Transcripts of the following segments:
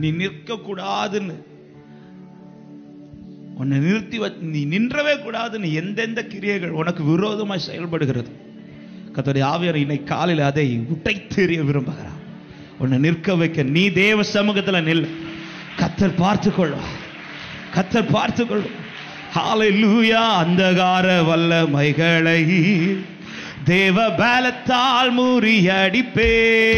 நீ நிற்க கூடாதுன்னு உன்னை நிறுத்தி வ நீ நின்றவே கூடாதுன்னு எந்தெந்த கிரியைகள் உனக்கு விரோதமாய் செயல்படுகிறது கத்தோடைய ஆவியார் இன்னைக்கு காலையில் அதை உடைத்தெறிய விரும்புகிறார் உன்னை நிற்க வைக்க நீ தேவ சமூகத்துல நில் கத்தர் பார்த்து கொள்வா கத்தர் பார்த்து கொள்வா ஹalleluya அந்தகார வல்லமைகளை தேவ பலத்தால் முறியடிப்பே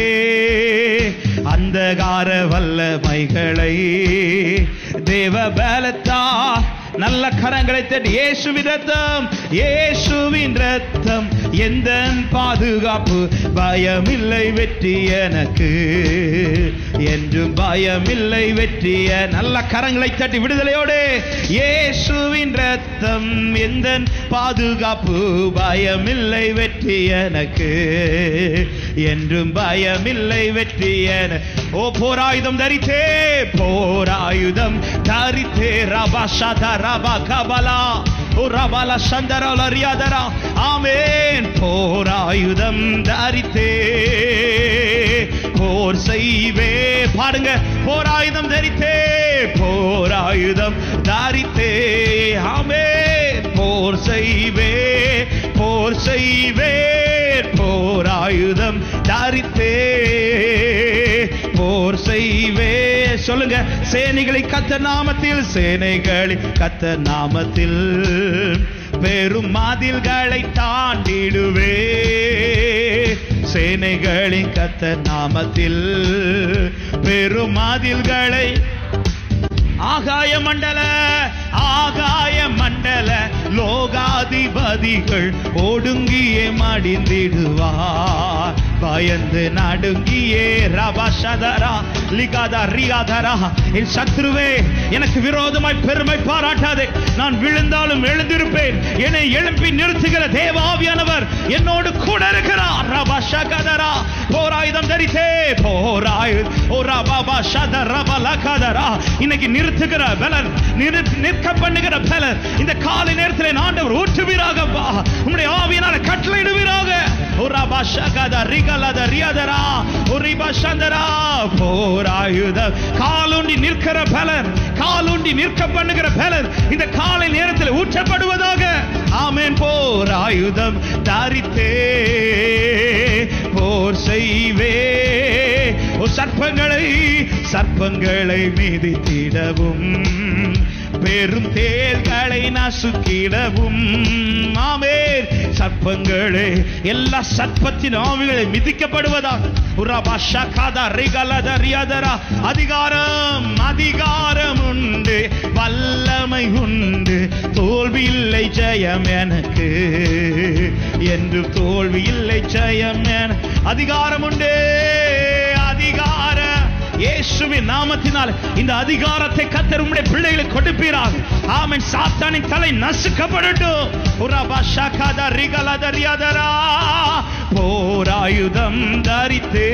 அந்தகார வல்லமைகளை தேவ பலத்தால் நல்ல கரங்களை தட்டி இயேசுவின் ரத்தம் இயேசுவின் ரத்தம் எந்த பாதுகாப்பு பயமில்லை வெற்றி எனக்கு என்றும் பயமில்லை வெற்றிய நல்ல கரங்களை தட்டி விடுதலையோடு இயேசுவின் ரத்தம் எந்த பாதுகாப்பு பயமில்லை வெற்றி எனக்கு என்றும் பயமில்லை வெற்றி என ஓ போராயுதம் தரித்தே போராயுதம் தரித்தே ரபா சத ரபா கபலா ஓ ரபல சந்தரல ரியாதரா ஆமென் போராயுதம் தரித்தே போர் செய்வே பாடுங்க போராயுதம் தரித்தே போராயுதம் தரித்தே ஆமே போர் செய்வே போர் செய்வே போராயுதம் தரித்தே போர் செய்வே சொல்லுங்க சேனைகளை கத்த நாமத்தில் சேனைகளை கத்த நாமத்தில் பெரும் மாதில்களை தாண்டிடுவே சேனைகளின் கத்த நாமத்தில் பெரும் மாதில்களை ஆகாய மண்டல ஆகாய மண்டல லோகாதிபதிகள் ஒடுங்கியே மடிந்திடுவார் பயந்து நடுங்கியே ரபஷதரா லிகாதா ரியாதரா என் சத்ருவே எனக்கு விரோதமாய் பெருமை பாராட்டாதே நான் விழுந்தாலும் எழுந்திருப்பேன் என்னை எழுப்பி நிறுத்துகிற தேவாவியானவர் என்னோடு கூட இருக்கிறார் ரபஷகதரா போராயுதம் தரித்தே போராயு ஓ ரபா ஷத ரபல கதரா இன்னைக்கு நிறுத்துகிற பலன் நிறு- நிற்க பண்ணுகிற பலன் இந்த காலை நேரத்தில் ஆண்டவர் ஊற்றுவீராகப்பா உம்முடைய ஆவியினால கட்டளையிடுவீராக ஓ ரபா ஷகத ரிகலத ரியதரா ஓ ரிபா சந்தரா போராயுதம் காலுண்டி நிற்கிற பலன் காலுண்டி நிற்க பண்ணுகிற பலன் இந்த காலை நேரத்தில் ஊற்றப்படுவதாக ஆமென் போர் ஆயுதம் தாரித்தே போர் செய்வே ஓ சர்ப்பங்களை சர்ப்பங்களை மிதித்திடவும் பெரும் தேள்களை நசுக்கிடவும் ஆமேன் சர்ப்பங்களே எல்லா சர்ப்பத்தின் ஆவிகளை மிதிக்கப்படுவதாக உரபா ஷகாதா ரிகலத ரியதரா அதிகாரம் அதிகாரம் உண்டு வல்லமை உண்டு தோல்வி இல்லை ஜெயம் எனக்கு என்று தோல்வி இல்லை ஜெயம் என அதிகாரம் உண்டு அதிகாரம் இயேசுவின் நாமத்தினால் இந்த அதிகாரத்தை கத்தர் உம்முடைய பிள்ளைகளுக்கு கொடுப்பீராக ஆமென் சாத்தானின் தலை நசுக்கப்படட்டும் உரபா ஷகாதா ரிகலத ரியதரா போராயுதம் தரித்தே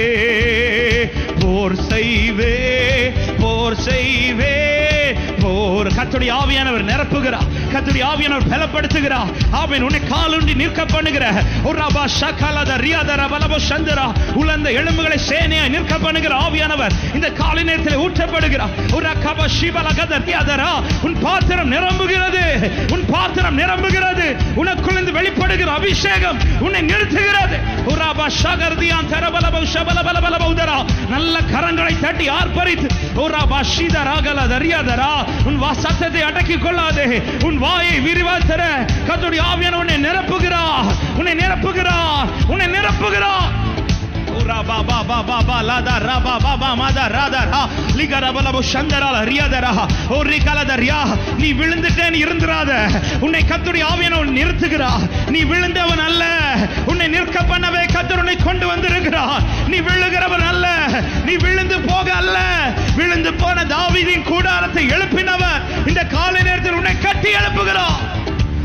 போர் செய்வே போர் செய்வே போர் கத்துடைய ஆவியானவர் நிரப்புகிறார் கத்துடைய ஆவியானவர் பலப்படுத்துகிறார் ஆமென் உன்னை காலுண்டி நிற்க பண்ணுகிற ஒரு ரபா ஷகலத ரியாதர பலப சந்தரா உலர்ந்த எலும்புகளை சேனையாய் நிற்க பண்ணுகிற ஆவியானவர் இந்த காலை நேரத்தில் ஊற்றப்படுகிறார் ஒரு கப சிவலகத ரியாதரா உன் பாத்திரம் நிரம்புகிறது உன் பாத்திரம் நிரம்புகிறது உனக்குள்ளிருந்து வெளிப்படுகிற அபிஷேகம் உன்னை நிறுத்துகிறது ஒரு ரபா ஷகர்தியான் தரபலப ஷபலபலபலப உதரா நல்ல கரங்களை தட்டி ஆர்ப்பரித்து ஒரு ரபா ஷீதராகல தரியாதரா உன் வா சத்தத்தை அடக்கிக் கொள்ளாதே உன் வாயை விரிவாத்தர கத்துடைய ஆவியான உன்னை நிரப்புகிறா உன்னை நிரப்புகிறா உன்னை நிரப்புகிறா ஓ ரபா பா பா பா பா லாதா ரபா பா பா மாதா ராதா ரா லிகா ரபா லபோ சந்தரால ரியாதரா ஓ ரிகலத ரியா நீ விழுந்துட்டேன்னு இருந்துராத உன்னை கத்துடைய ஆவியான நிறுத்துகிறா நீ விழுந்தவன் அல்ல உன்னை நிற்க பண்ணவே கத்தர் உன்னை கொண்டு வந்திருக்கிறார் நீ விழுகிறவன் அல்ல நீ விழுந்து போக அல்ல விழுந்து போன தாவீதின் கூடாரத்தை எழுப்பினவர் இந்த காலை நேரத்தில் உன்னை கட்டி எழுப்புகிறார்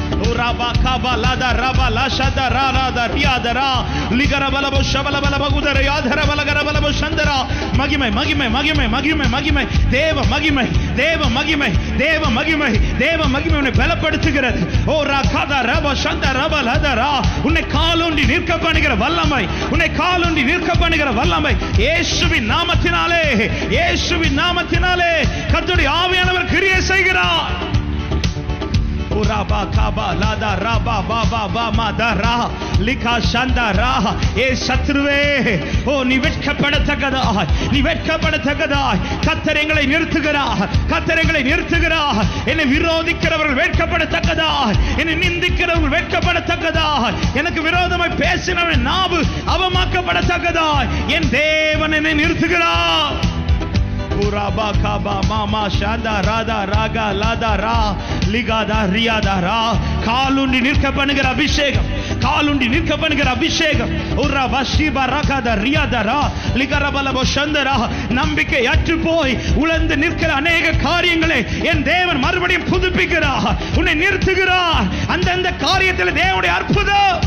Uraba kaba lada raba lashada rara da riadara ligara balabo shabala balabo udara yadara balagara balabo shandara மகிமை மகிமை மகிமை மகிமை மகிமை தேவ மகிமை தேவ மகிமை தேவ மகிமை தேவ மகிமை உன்னை பலப்படுத்துகிறது ஓ ரகத ரப சந்த ரப லதரா உன்னை காலூண்டி நிற்க பண்ணுகிற வல்லமை உன்னை காலூண்டி நிற்க பண்ணுகிற வல்லமை இயேசுவின் நாமத்தினாலே இயேசுவின் நாமத்தினாலே கர்த்தருடைய ஆவியானவர் கிரியை செய்கிறார் Uraba kaba lada raba baba bama dara லிகா சந்தரா ஏ சத்ருவே ஓ நீ வெட்கப்படத்தக்கதாய் நீ வெட்கப்படத்தக்கதாய் கத்தர் எங்களை நிறுத்துகிறார் கத்தர் எங்களை நிறுத்துகிறார் என்னை விரோதிக்கிறவர்கள் வெட்கப்படத்தக்கதாய் என்னை நிந்திக்கிறவர்கள் வெட்கப்படத்தக்கதாய் எனக்கு விரோதமாய் பேசினவன் நாவு அவமாக்கப்படத்தக்கதாய் என் தேவன் என்னை நிறுத்துகிறார் Uraba kaba mama shanda rada raga lada ra ligada riada ra காலுண்டி நிற்க பண்ணுகிற அபிஷேகம் காலுண்டி நிற்க பண்ணுகிற அபிஷேகம் உர்ரா வஷிபா ரகத ரியாதரா லிகரபலபோ சந்தரா நம்பிக்கை அற்று போய் உழந்து நிற்கிற அநேக காரியங்களை என் தேவன் மறுபடியும் புதுப்பிக்கிறார் உன்னை நிறுத்துகிறார் அந்தந்த காரியத்தில் தேவனுடைய அற்புதம்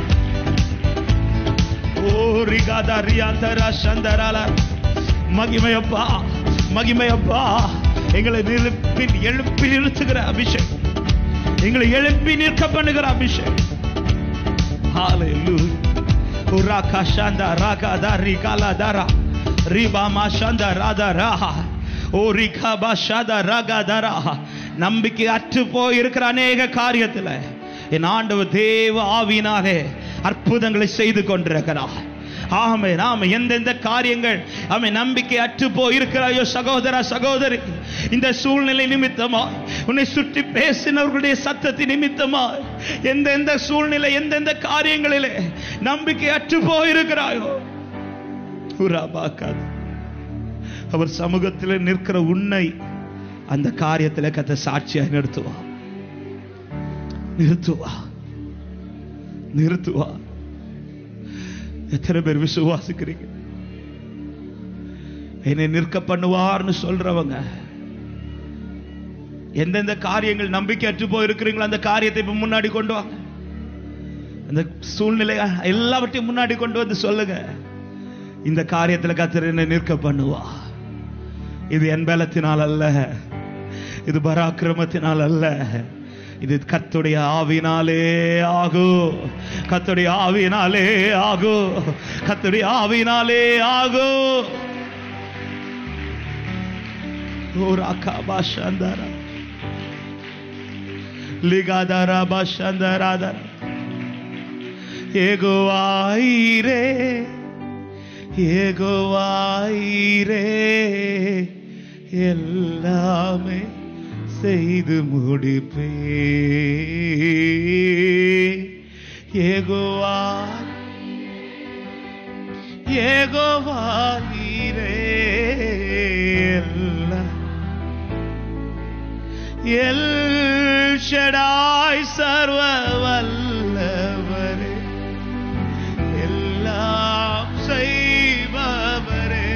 ஓ ரிகாதா ரியாதரா சந்தராலா மகிமையப்பா மகிமையப்பா எங்களை எழுப்பி எழுப்பி நிறுத்துகிற அபிஷேகம் எங்களை எழுப்பி நிற்க பண்ணுகிற அபிஷேகம் Hallelujah. Uraka shanda raka dari kala dara. Riba ma shanda rada raha. ஓ ரிகா பாஷாதா ராகா தரா நம்பிக்கை அற்று போய் இருக்கிற அநேக காரியத்தில் என் ஆண்டவர் தேவ ஆவினாலே அற்புதங்களை செய்து கொண்டிருக்கிறார் ஆமே நாம எந்தெந்த காரியங்கள் ஆமை நம்பிக்கை அற்று போயிருக்கிறாயோ சகோதர சகோதரி இந்த சூழ்நிலை நிமித்தமா உன்னை சுற்றி பேசினவர்களுடைய சத்தத்தின் நிமித்தமா எந்தெந்த சூழ்நிலை எந்தெந்த காரியங்களிலே நம்பிக்கை அற்று போயிருக்கிறாயோ உராபாக்காது அவர் சமூகத்தில் நிற்கிற உன்னை அந்த காரியத்தில் கத்த சாட்சியாக நிறுத்துவா நிறுத்துவா நிறுத்துவா எத்தனை பேர் விசுவாசிக்கிறீங்க என்னை நிற்க பண்ணுவார்னு சொல்றவங்க எந்தெந்த காரியங்கள் நம்பிக்கை அற்று போயிருக்கிறீங்களோ அந்த காரியத்தை இப்ப முன்னாடி கொண்டு வாங்க அந்த சூழ்நிலை எல்லாவற்றையும் முன்னாடி கொண்டு வந்து சொல்லுங்க இந்த காரியத்துல கத்தர் என்னை நிற்க பண்ணுவா இது என் பலத்தினால் அல்ல இது பராக்கிரமத்தினால் அல்ல இது கத்துடைய ஆவினாலே ஆகு கத்துடைய ஆவினாலே ஆகு கத்துடைய ஆவினாலே ஆகு ஓராக்கா பாஷாந்தாரா லிகாதாரா பாஷாந்தாராதாரா ஏகுவாயிரே ஏகுவாயிரே எல்லாமே செய்து முடிப்பே ஏகுவா ஏகோவாயிரே எல்லாம் எல் ஷடாய் சர்வ வல்லவரே எல்லாம் செய்பவரே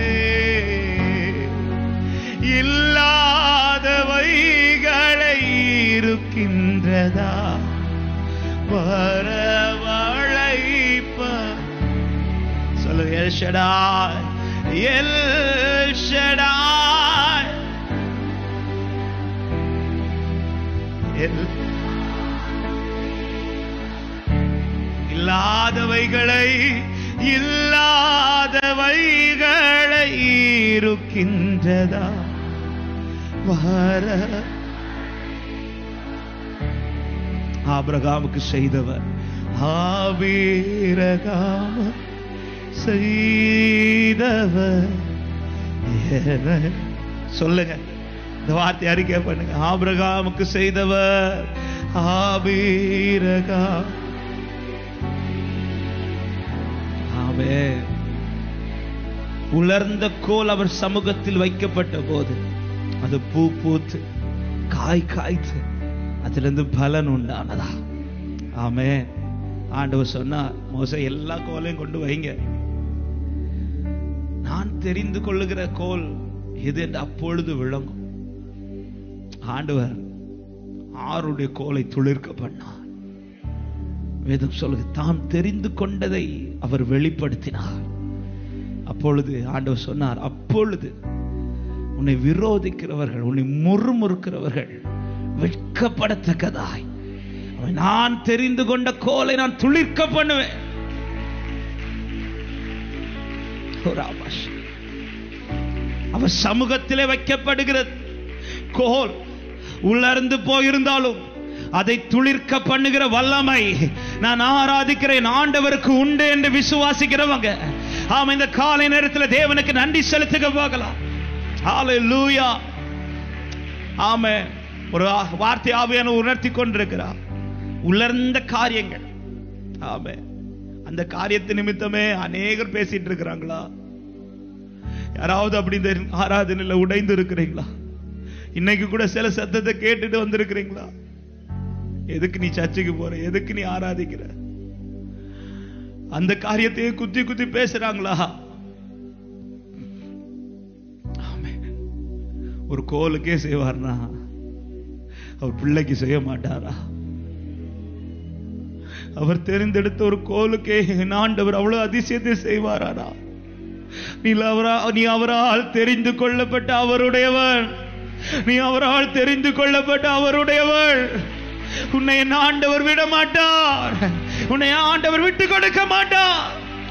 இல்லாதவைகளை இருக்கின்றதா வரவழைப்ப சொல்லு El Shaddai El Shaddai El இல்லாதவைகளை இல்லாதவைகளை இருக்கின்றதா வர ஆபிரகாமுக்கு செய்தவர் ஆபீரகாம செய்தவர் என சொல்லுங்க இந்த வார்த்தை அறிக்கை பண்ணுங்க ஆபிரகாமுக்கு செய்தவர் ஆபீரகா ஆமே உலர்ந்த கோல் அவர் சமூகத்தில் வைக்கப்பட்ட போது அது பூ பூத்து காய் காய்த்து அதிலிருந்து பலன் உண்டானதா ஆமே ஆண்டவர் சொன்னார் மோச எல்லா கோலையும் கொண்டு வைங்க நான் தெரிந்து கொள்ளுகிற கோல் எது என்று அப்பொழுது விளங்கும் ஆண்டவர் ஆருடைய கோலை துளிர்க்க பண்ணார் வேதம் சொல்லுது தாம் தெரிந்து கொண்டதை அவர் வெளிப்படுத்தினார் அப்பொழுது ஆண்டவர் சொன்னார் அப்பொழுது உன்னை விரோதிக்கிறவர்கள் உன்னை முறுமுறுக்கிறவர்கள் வெட்கப்படத்தக்கதாய் அவன் நான் தெரிந்து கொண்ட கோலை நான் துளிர்க்க பண்ணுவேன் ஒரு ஆபாஷ். அவர் சமூகத்திலே வைக்கப்படுகிறது கோல் உலர்ந்து போயிருந்தாலும் அதை துளிர்க்க பண்ணுகிற வல்லமை நான் ஆராதிக்கிறேன் ஆண்டவருக்கு உண்டு என்று விசுவாசிக்கிறவங்க ஆமா இந்த காலை நேரத்தில் தேவனுக்கு நன்றி செலுத்துக போகலாம் ஹalleluya ஆமே ஒரு ஆ- வார்த்தை ஆவியான உணர்த்தி கொண்டிருக்கிறார் உலர்ந்த காரியங்கள் ஆமே அந்த காரியத்து நிமித்தமே அநேகர் பேசிட்டு இருக்கிறாங்களா யாராவது அப்படி இந்த ஆராதனையில உடைந்து இருக்கிறீங்களா இன்னைக்கு கூட சில சத்தத்தை கேட்டுட்டு வந்திருக்கிறீங்களா எதுக்கு நீ சர்ச்சுக்கு போற எதுக்கு நீ ஆராதிக்கிற அந்த காரியத்தையே குத்தி குத்தி பேசுறாங்களா ஆமென். ஒரு கோலுக்கே செய்வார்னா அவர் பிள்ளைக்கு செய்ய மாட்டாரா அவர் தெரிந்தெடுத்த ஒரு கோலுக்கே என் ஆண்டவர் அவ்வளவு அதிசயத்தை செய்வாரா நீ அவரா நீ அவரால் தெரிந்து கொள்ளப்பட்ட அவருடையவன் நீ அவரால் தெரிந்து கொள்ளப்பட்ட அவருடையவள் உன்னை என் ஆண்டவர் விட மாட்டார் உன்னை ஆண்டவர் விட்டு கொடுக்க மாட்டார்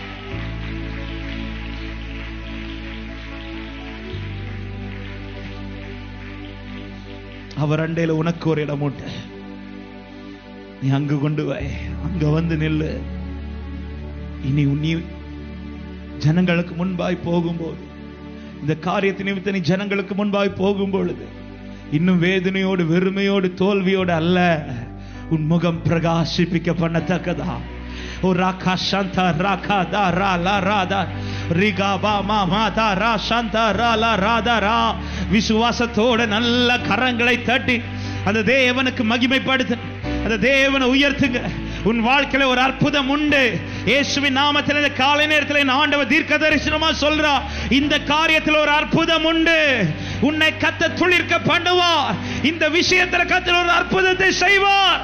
அவர் அண்டையில உனக்கு ஒரு இடம் உண்டு நீ அங்கு கொண்டு வை அங்க வந்து நில்லு இனி நீ ஜனங்களுக்கு முன்பாய் போகும்போது இந்த காரியத்தை நிமித்த நீ ஜனங்களுக்கு முன்பாய் போகும் பொழுது இன்னும் வேதனையோடு வெறுமையோடு தோல்வியோடு அல்ல உன் முகம் பிரகாசிப்பிக்க பண்ணத்தக்கதா ஓ ராகா சாந்தா ராகா தா ரா லா ரா தா ரிகா பா மா மா தா ரா சாந்தா ரா லா ரா தா ரா விசுவாசத்தோட நல்ல கரங்களை தட்டி அந்த தேவனுக்கு மகிமைப்படுத்து அந்த தேவனை உயர்த்துங்க உன் வாழ்க்கையில ஒரு அற்புதம் உண்டு இயேசுவின் நாமத்தில் இந்த காலை நேரத்தில் என் ஆண்டவர் தீர்க்க தரிசனமா சொல்றா இந்த காரியத்தில் ஒரு அற்புதம் உண்டு உன்னை கத்த துளிர்க்க பண்ணுவார் இந்த விஷயத்துல கத்தர் ஒரு அற்புதத்தை செய்வார்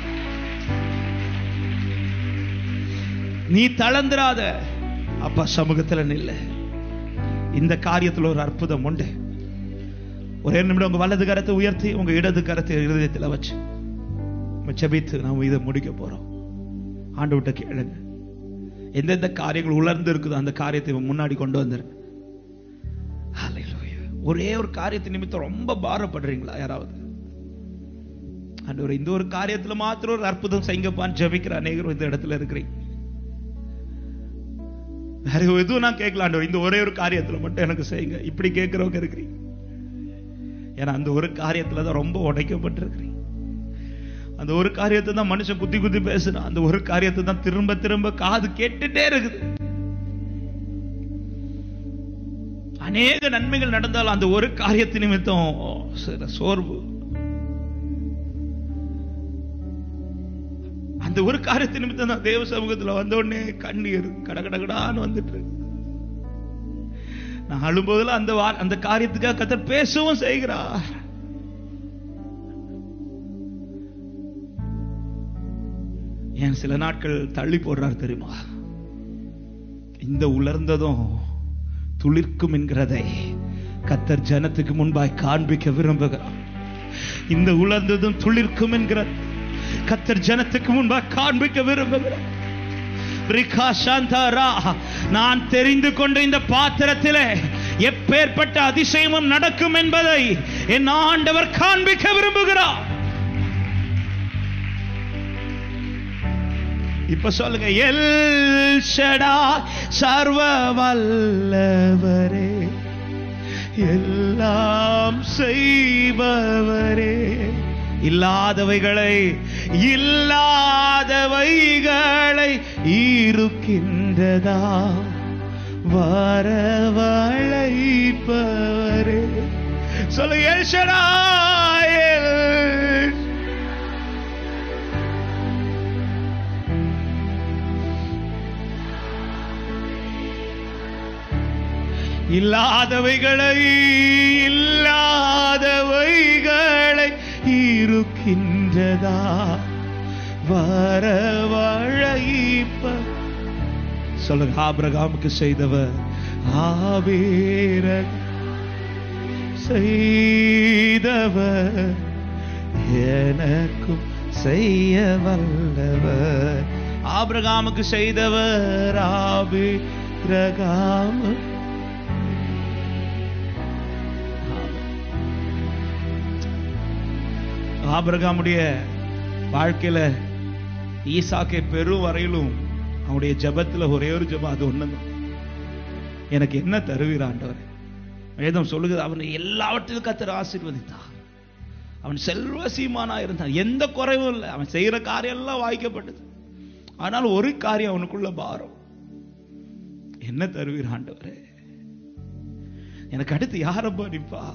நீ தளர்ந்துராத அப்பா சமூகத்துல நில்லு இந்த காரியத்தில் ஒரு அற்புதம் உண்டு ஒரே நிமிடம் உங்க வலது கரத்தை உயர்த்தி உங்க இடது கரத்தை இருதயத்தில் வச்சு நம்ம ஜெபித்து நாம் இதை முடிக்க போறோம் ஆண்டவர்கிட்ட கேளுங்க எந்தெந்த காரியங்கள் உலர்ந்து இருக்குதோ அந்த காரியத்தை இவன் முன்னாடி கொண்டு வந்துருங்க Hallelujah. ஒரே ஒரு காரியத்தை நிமித்தம் ரொம்ப பாரப்படுறீங்களா யாராவது ஆண்டவர் இந்த ஒரு காரியத்துல மாத்திரம் ஒரு அற்புதம் செய்யுங்கப்பான்னு ஜெபிக்கிற அநேகரும் இந்த இடத்துல இருக்கிறீங்க வேற எதுவும் நான் கேட்கல ஆண்டவர் இந்த ஒரே ஒரு காரியத்துல மட்டும் எனக்கு செய்யுங்க இப்படி கேட்கிறவங்க இருக்கிறீங்க ஏன்னா அந்த ஒரு காரியத்துல தான் ரொம்ப உடைக்கப்பட்டிருக்கிறீங்க அந்த ஒரு காரியத்தை தான் மனுஷன் குத்தி குத்தி பேசுறான் அந்த ஒரு காரியத்தை தான் திரும்ப திரும்ப காது கேட்டுட்டே இருக்குது அநேக நன்மைகள் நடந்தாலும் அந்த ஒரு காரியத்து நிமித்தம் சில சோர்வு அந்த ஒரு காரியத்து நிமித்தம் தான் தேவ சமூகத்துல வந்த உடனே கண்ணீர் கடகடகடான்னு வந்துட்டு இருக்கு நான் அழும்போதெல்லாம் அந்த வா- அந்த காரியத்துக்காக கத்தர் பேசவும் செய்கிறார் ஏன் சில நாட்கள் தள்ளி போடுறார் தெரியுமா இந்த உலர்ந்ததும் துளிர்க்கும் என்கிறதை கத்தர் ஜனத்துக்கு முன்பாய் காண்பிக்க விரும்புகிறார் இந்த உலர்ந்ததும் துளிர்க்கும் என்கிற கத்தர் ஜனத்துக்கு முன்பாய் காண்பிக்க விரும்புகிறார் ரிகா சாந்தாரா நான் தெரிந்து கொண்ட இந்த பாத்திரத்திலே எப்பேற்பட்ட அதிசயமும் நடக்கும் என்பதை என் ஆண்டவர் காண்பிக்க விரும்புகிறார் இப்ப சொல்லுங்க எல் ஷடா சர்வ வல்லவரே எல்லாம் செய்பவரே இல்லாதவைகளை இல்லாதவைகளை இருக்கின்றதா வரவழைப்பவரே சொல்லு எல் ஷடா எல் இல்லாதவைகளை இல்லாதவைகளை இருக்கின்றதா வரவழைப்ப சொல்லுங்க ஆபிரகாமுக்கு செய்தவர் ஆபீர செய்தவர் எனக்கும் செய்ய வல்லவர் ஆபிரகாமுக்கு செய்தவர் ஆபிரகாமு ஆபிரகாமுடைய வாழ்க்கையில ஈசாக்கை பெரும் வரையிலும் அவனுடைய ஜெபத்துல ஒரே ஒரு ஜெபம் அது ஒண்ணுதான் எனக்கு என்ன தருவீர் ஆண்டவர் வேதம் சொல்லுகிறது அவனை எல்லாவற்றிலும் கத்தர் ஆசீர்வதித்தார் அவன் செல்வ சீமானா இருந்தான் எந்த குறைவும் இல்லை அவன் செய்யற காரியம் எல்லாம் வாய்க்கப்பட்டது ஆனால் ஒரு காரியம் அவனுக்குள்ள பாரம் என்ன தருவீர் ஆண்டவரே எனக்கு அடுத்து யாரப்பா நிப்பா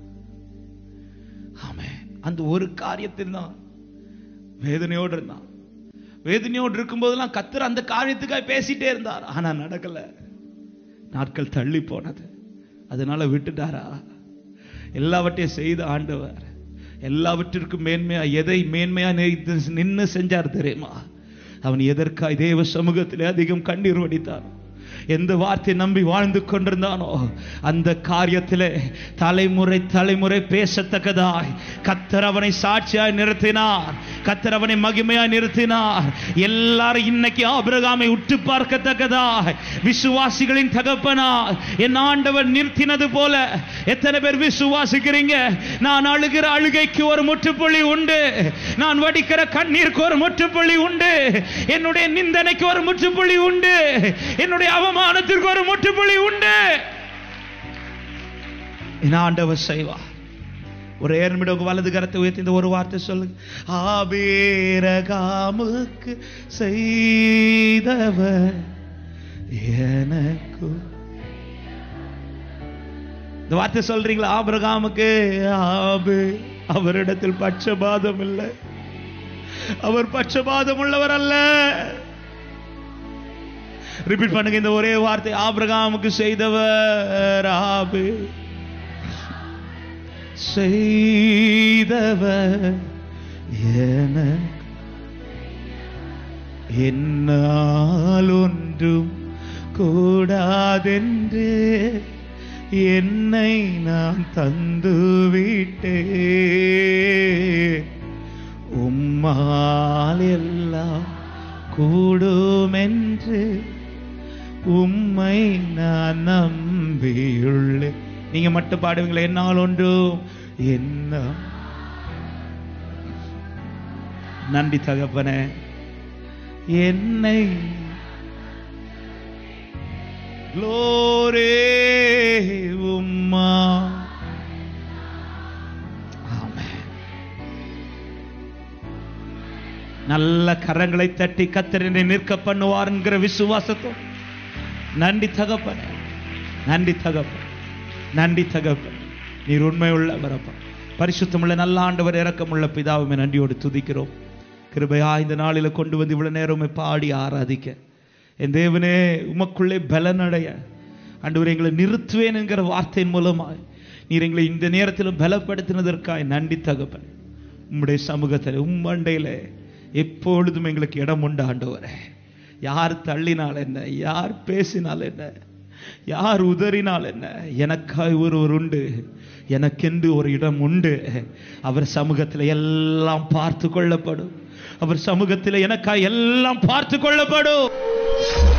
ஆமே அந்த ஒரு காரியத்தில் தான் வேதனையோடு இருந்தான் வேதனையோடு இருக்கும்போதெல்லாம் கத்தர் அந்த காரியத்துக்காக பேசிட்டே இருந்தார் ஆனா நடக்கல நாட்கள் தள்ளி போனது அதனால விட்டுட்டாரா எல்லாவற்றையும் செய்த ஆண்டவர் எல்லாவற்றிற்கும் மேன்மையா எதை மேன்மையா நின்று செஞ்சார் தெரியுமா அவன் எதற்காய் தேவ சமூகத்திலே அதிகம் கண்ணீர் வடித்தான் எந்த வார்த்தை நம்பி வாழ்ந்து கொண்டிருந்தானோ அந்த காரியத்திலே தலைமுறை தலைமுறை பேசத்தக்கதாய் கத்தர் அவனை சாட்சியாய் நிறுத்தினார் கத்தர் அவனை மகிமையாய் நிறுத்தினார் எல்லாரும் இன்னைக்கு ஆபிரகாமை உற்று பார்க்கத்தக்கதாய் விசுவாசிகளின் தகப்பனார் என் ஆண்டவர் நிறுத்தினது போல எத்தனை பேர் விசுவாசிக்கிறீங்க நான் அழுகிற அழுகைக்கு ஒரு முற்றுப்புள்ளி உண்டு நான் வடிக்கிற கண்ணீருக்கு ஒரு முற்றுப்புள்ளி உண்டு என்னுடைய நிந்தனைக்கு ஒரு முற்றுப்புள்ளி உண்டு என்னுடைய அவமானத்திற்கு ஒரு முற்றுப்புள்ளி உண்டு என் ஆண்டவர் செய்வார் ஒரு ஏர்மிட வலது கரத்தை உயர்த்தி இந்த ஒரு வார்த்தை சொல்லுங்க ஆபேரகாமுக்கு செய்தவர் எனக்கு இந்த வார்த்தை சொல்றீங்களா ஆபிரகாமுக்கு ஆபே அவரிடத்தில் பட்சபாதம் இல்லை அவர் பட்சபாதம் உள்ளவர் அல்ல ரிப்பீட் பண்ணுங்க இந்த ஒரே வார்த்தை ஆபிரகாமுக்கு செய்தவர் ஆபே செய்தவர் எனக்கு என்னால் ஒன்றும் கூடாதென்று என்னை நான் தந்து விட்டே உம்மால் எல்லாம் கூடுமென்று உம்மை நான் நம்பியுள்ளேன் நீங்க மட்டும் பாடுவீங்களா என்னால் ஒன்றும் என்ன நன்றி தகப்பனே என்னை க்ளோரே உம்மா ஆமென். நல்ல கரங்களை தட்டி கத்தரனை நிற்க பண்ணுவார்ங்கிற விசுவாசத்தோம் நன்றி தகப்பனே நன்றி தகப்பன் நன்றி தகப்பன் நீர் உண்மை உள்ள வரப்பா பரிசுத்தமுள்ள நல்ல ஆண்டவர் இரக்கமுள்ள பிதாவுமே நன்றியோடு துதிக்கிறோம் கிருபையா இந்த நாளில கொண்டு வந்து இவ்வளவு நேரம் பாடி ஆராதிக்க என் தேவனே உமக்குள்ளே பலனடைய ஆண்டவர் எங்களை நிறுத்துவேன் என்கிற வார்த்தையின் மூலமாய் நீர் எங்களை இந்த நேரத்தில் பலப்படுத்தினதற்காய் நன்றி தகப்பன் உம்முடைய சமூகத்தில் உம்மண்டையில் எப்பொழுதும் எங்களுக்கு இடம் உண்டு ஆண்டவரே யார் தள்ளினால் என்ன யார் பேசினால் என்ன யார் உதறினால் என்ன எனக்காய் ஒருவர் உண்டு எனக்கென்று ஒரு இடம் உண்டு அவர் சமூகத்தில் எல்லாம் பார்த்து கொள்ளப்படும் அவர் சமூகத்தில் எனக்காய் எல்லாம் பார்த்து கொள்ளப்படும்